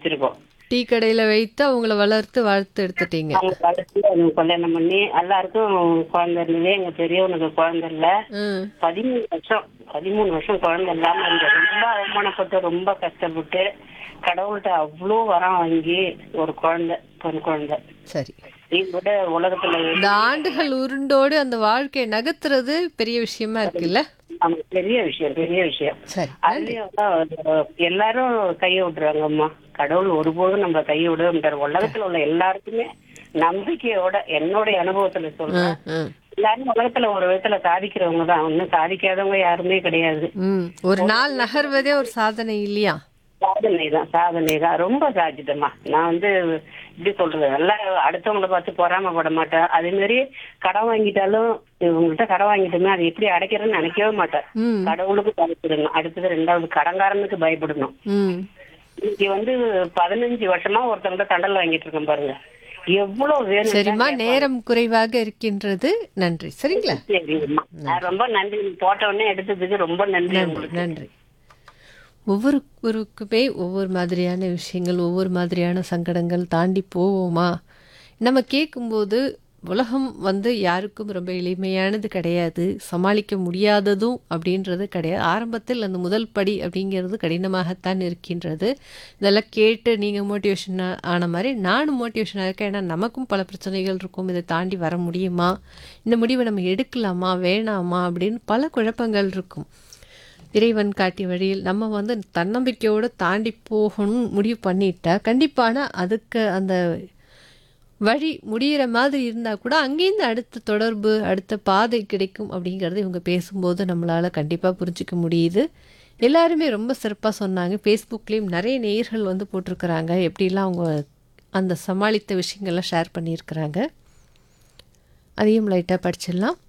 வச்சிருக்கோம் டீ கடையில வைத்து அவங்கள வளர்த்து வளர்த்து எடுத்துட்டீங்க அவங்க வளர்த்து அவங்க கல்யாணம் பண்ணி எல்லாருக்கும் குழந்தை இருந்தது எங்க பெரியவனுக்கு குழந்தை இல்ல ம் பதிமூணு வருஷம் பதிமூணு வருஷம் குழந்தை இல்லாம இருந்தேன் ரொம்ப அவமானப்பட்டு ரொம்ப கஷ்டப்பட்டு கடவுள்கிட்ட அவ்வளோ வரம் வாங்கி ஒரு குழந்தை பெண் குழந்தை சரி நீ விட உலகத்துல இந்த ஆண்டுகள் உருண்டோடு அந்த வாழ்க்கையை நகர்த்துறது பெரிய விஷயமா இருக்குல்ல ஆமா, பெரிய விஷயம் பெரிய விஷயம் சரி அதுலயும் அஹ், எல்லாரும் கையை விட்டுறாங்கம்மா கடவுள் ஒருபோதும் நம்ம கையை விட மாட்டாரு உலகத்துல உள்ள எல்லாருக்குமே நம்பிக்கையோட என்னுடைய அனுபவத்துல சொல்றேன் ம், ம் எல்லாரும் உலகத்துல ஒரு விதத்துல சாதிக்கிறவங்க தான் ஒன்னும் சாதிக்காதவங்க யாருமே கிடையாது ம் ஒரு நாள் நகர்வதே ஒரு சாதனை இல்லையா சாதனை தான் சாதனை தான் ரொம்ப சாதிச்சிட்டேம்மா நான் வந்து இப்படி சொல்றது எல்லாம் அடுத்தவங்களை பார்த்து பொறாமப்பட மாட்டேன் அதே மாதிரி கடன் வாங்கிட்டாலும் இவங்கள்ட்ட கடன் வாங்கிட்டோமே அது எப்படி அடைக்கிறேன்னு நினைக்கவே மாட்டேன் ம் கடவுளுக்கு பயப்படணும் அடுத்தது ரெண்டாவது கடன்காரனுக்கு பயப்படணும் ம் இன்னைக்கு வந்து பதினஞ்சு வருஷமா ஒருத்தவங்க தண்டல் வாங்கிட்டு இருக்கேன் பாருங்க எவ்வளவு வேணும் சரிம்மா நேரம் குறைவாக இருக்கின்றது நன்றி சரிங்களா சரிங்கம்மா நான் ரொம்ப நன்றி நீங்க போட்ட உடனே எடுத்ததுக்கு ரொம்ப நன்றி உங்களுக்கு நன்றி ஒவ்வொருவருக்குமே ஒவ்வொரு மாதிரியான விஷயங்கள் ஒவ்வொரு மாதிரியான சங்கடங்கள் தாண்டி போவோமா நம்ம கேட்கும்போது உலகம் வந்து யாருக்கும் ரொம்ப எளிமையானது கிடையாது சமாளிக்க முடியாததும் அப்படின்றது கிடையாது ஆரம்பத்தில் அந்த முதல் படி அப்படிங்கிறது கடினமாகத்தான் இருக்கின்றது இதெல்லாம் கேட்டு நீங்கள் மோட்டிவேஷன் ஆன மாதிரி நானும் மோட்டிவேஷனாக இருக்கேன் ஏன்னா நமக்கும் பல பிரச்சனைகள் இருக்கும் இதை தாண்டி வர முடியுமா இந்த முடிவை நம்ம எடுக்கலாமா வேணாமா அப்படின்னு பல குழப்பங்கள் இருக்கும் இறைவன் காட்டிய வழியில் நம்ம வந்து தன்னம்பிக்கையோடு தாண்டி போகணும் முடிவு பண்ணிட்டா கண்டிப்பான அதுக்கு அந்த வழி முடிகிற மாதிரி இருந்தால் கூட அங்கேருந்து அடுத்த தொடர்பு அடுத்த பாதை கிடைக்கும் அப்படிங்கிறது இவங்க பேசும்போது நம்மளால் கண்டிப்பாக புரிஞ்சிக்க முடியுது எல்லாருமே ரொம்ப சிறப்பாக சொன்னாங்க ஃபேஸ்புக்லேயும் நிறைய நேயர்கள் வந்து போட்டிருக்கிறாங்க எப்படிலாம் அவங்க அந்த சமாளித்த விஷயங்கள்லாம் ஷேர் பண்ணியிருக்கிறாங்க அதையும் லைட்டாக படிச்சிடலாம்